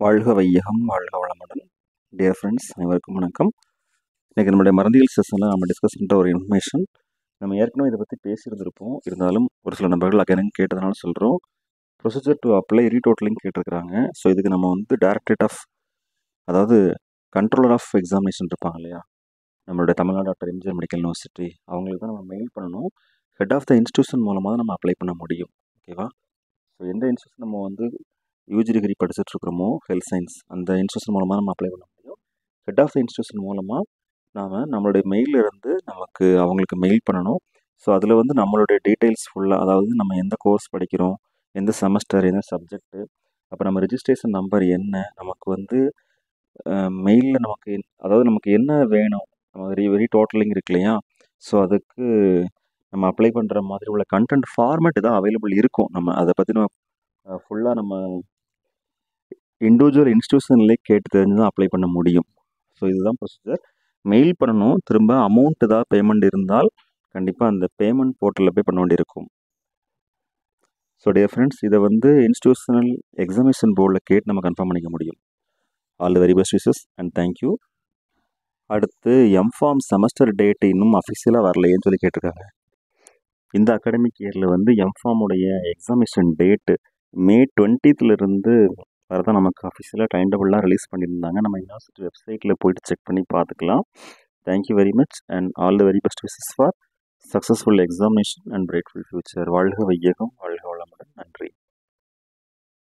வாழ்க வையகம் வாழ்க வளமுடன் டியர் ஃப்ரெண்ட்ஸ் அனைவருக்கும் வணக்கம் இன்றைக்கி நம்மளுடைய மருந்தியல் செஷனில் நம்ம டிஸ்கஸ் பண்ணுற ஒரு இன்ஃபர்மேஷன் நம்ம ஏற்கனவே இதை பற்றி பேசியிருந்திருப்போம் இருந்தாலும் ஒரு சில நபர்கள் அகைன் கேட்டதுனால சொல்கிறோம் ப்ரொசீஜர் டு அப்ளை ரீடோட்டலிங் கேட்டிருக்கிறாங்க ஸோ இதுக்கு நம்ம வந்து டைரக்டரேட் ஆஃப் அதாவது கண்ட்ரோலர் ஆஃப் எக்ஸாமினேஷன் இருப்பாங்க இல்லையா நம்மளுடைய Tamil Nadu doctor MGR medical university அவங்களுக்கு தான் நம்ம மெயில் பண்ணணும் ஹெட் ஆஃப் த இன்ஸ்டியூஷன் மூலமாக தான் நம்ம அப்ளை பண்ண முடியும் ஓகேவா ஸோ எந்த இன்ஸ்டியூஷன் நம்ம வந்து யூஜி டிகிரி படிச்சுட்டு இருக்கிறோமோ ஹெல்த் சயின்ஸ் அந்த இன்ஸ்டியூஷன் மூலமாக நம்ம அப்ளை பண்ண முடியும் ஹெட் ஆஃப் த இன்ஸ்டியூஷன் மூலமாக நாம் நம்மளுடைய மெயில் இருந்து நமக்கு அவங்களுக்கு மெயில் பண்ணணும் ஸோ அதில் வந்து நம்மளுடைய டீட்டெயில்ஸ் ஃபுல்லாக அதாவது நம்ம எந்த கோர்ஸ் படிக்கிறோம் எந்த செமஸ்டர் எந்த சப்ஜெக்ட்டு அப்போ நம்ம ரெஜிஸ்ட்ரேஷன் நம்பர் என்ன நமக்கு வந்து மெயிலில் நமக்கு என்- அதாவது நமக்கு என்ன வேணும் நம்ம வெரி வெரி டோட்டலிங் இருக்கு இல்லையா ஸோ அதுக்கு நம்ம அப்ளை பண்ணுற மாதிரி உள்ள கண்டென்ட் ஃபார்மேட் தான் அவைலபிள் இருக்கும் நம்ம அதை பற்றி நம்ம ஃபுல்லாக நம்ம இண்டிவிஜுவல் இன்ஸ்டியூஷன்லேயே கேட்டு தெரிஞ்சு தான் அப்ளை பண்ண முடியும் ஸோ இதுதான் ப்ரொசீஜர் மெயில் பண்ணணும் திரும்ப அமௌண்ட் ஏதாவது பேமெண்ட் இருந்தால் கண்டிப்பாக அந்த பேமெண்ட் போர்ட்டலில் போய் பண்ண வேண்டியிருக்கும் ஸோ டியர் ஃப்ரெண்ட்ஸ் இதை வந்து இன்ஸ்டியூஷனல் எக்ஸாமினேஷன் போர்டில் கேட்டு நம்ம கன்ஃபார்ம் பண்ணிக்க முடியும் all the very best wishes and thank you அடுத்து எம்ஃபார்ம் செமஸ்டர் டேட் இன்னும் அஃபிஷியலாக வரலையேன்னு சொல்லி கேட்டிருக்காங்க இந்த அகாடமிக் இயரில் வந்து எம்ஃபார்முடைய எக்ஸாமினேஷன் டேட்டு மே டுவெண்ட்டீத்துலேருந்து வரதான் நமக்கு அஃபிஷியலாக டைம் டேபிள்லாம் ரிலீஸ் பண்ணியிருந்தாங்க நம்ம யூனிவர்சிட்டி வெப்சைட்டில் போயிட்டு செக் பண்ணி பார்த்துக்கலாம் thank you very much and all the very best wishes for successful examination and brightful future வாழ்க வையகம் வாழ்க வளமுடன் நன்றி